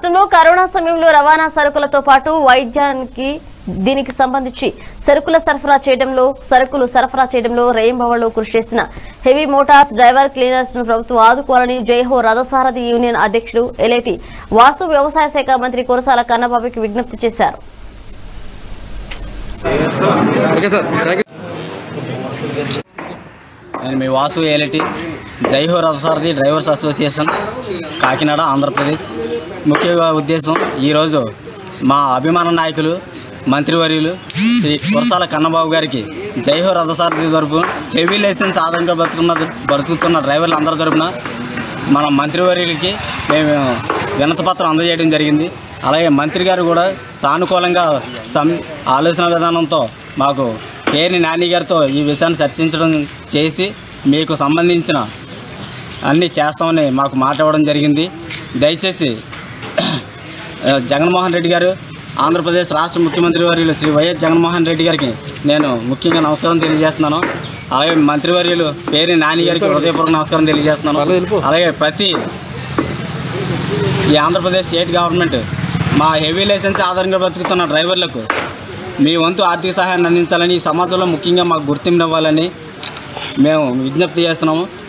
రాష్ట్రంలో కరోనా సమయంలో రవాణా సరుకులతో పాటు వైద్యానికి దీనికి సంబంధించి సరుకుల సరఫరా చేయడంలో సరుకులు సరఫరా చేయడంలో రేయింబవళ్లు కృషి చేసిన హెవీ మోటార్స్ డ్రైవర్ క్లీనర్స్ ను ప్రభుత్వం ఆదుకోవాలని జైహో రథసారథి యూనియన్ అధ్యక్షుడు ఎలేటి వాసు వ్యవసాయ శాఖ మంత్రి కురసాల కన్నబాబుకి విజ్ఞప్తి చేశారు ఓకే సార్ థ్యాంక్ యూ నేను మీ వాసు ఏలిటి జైహో రథసారథి డ్రైవర్స్ అసోసియేషన్ కాకినాడ ఆంధ్రప్రదేశ్ ముఖ్య ఉద్దేశం ఈరోజు మా అభిమాన నాయకులు మంత్రివర్యులు శ్రీ కురసాల కన్నబాబు గారికి జైహో రథసారథి తరపు హెవీ లైసెన్స్ ఆధారంగా బతుకున్న బతుకుతున్న డ్రైవర్లు అందరి తరపున మన మంత్రివర్యులకి మేము వినతిపత్రం అందజేయడం జరిగింది అలాగే మంత్రి గారు కూడా సానుకూలంగా సం- ఆలోచన విధానంతో మాకు పేరుని నాని గారితో ఈ విషయాన్ని చర్చించడం చేసి మీకు సంబంధించిన అన్నీ చేస్తామని మాకు మాట ఇవ్వడం జరిగింది దయచేసి ఆ, జగన్మోహన్ రెడ్డి గారు ఆంధ్రప్రదేశ్ రాష్ట్ర ముఖ్యమంత్రి వర్యులు శ్రీ వైఎస్ జగన్మోహన్ రెడ్డి గారికి నేను ముఖ్యంగా నమస్కారం తెలియజేస్తున్నాను అలాగే మంత్రివర్యులు పేరు నాని గారికి హృదయపూర్వక నమస్కారం తెలియజేస్తున్నాను అలాగే ప్రతి ఈ ఆంధ్రప్రదేశ్ స్టేట్ గవర్నమెంట్ మా హెవీ లైసెన్స్ ఆధారంగా బ్రతుకుతున్న డ్రైవర్లకు మీ వంతు ఆర్థిక సహాయాన్ని అందించాలని ఈ సమాజంలో ముఖ్యంగా మాకు గుర్తింపు ఇవ్వాలని మేము విజ్ఞప్తి చేస్తున్నాము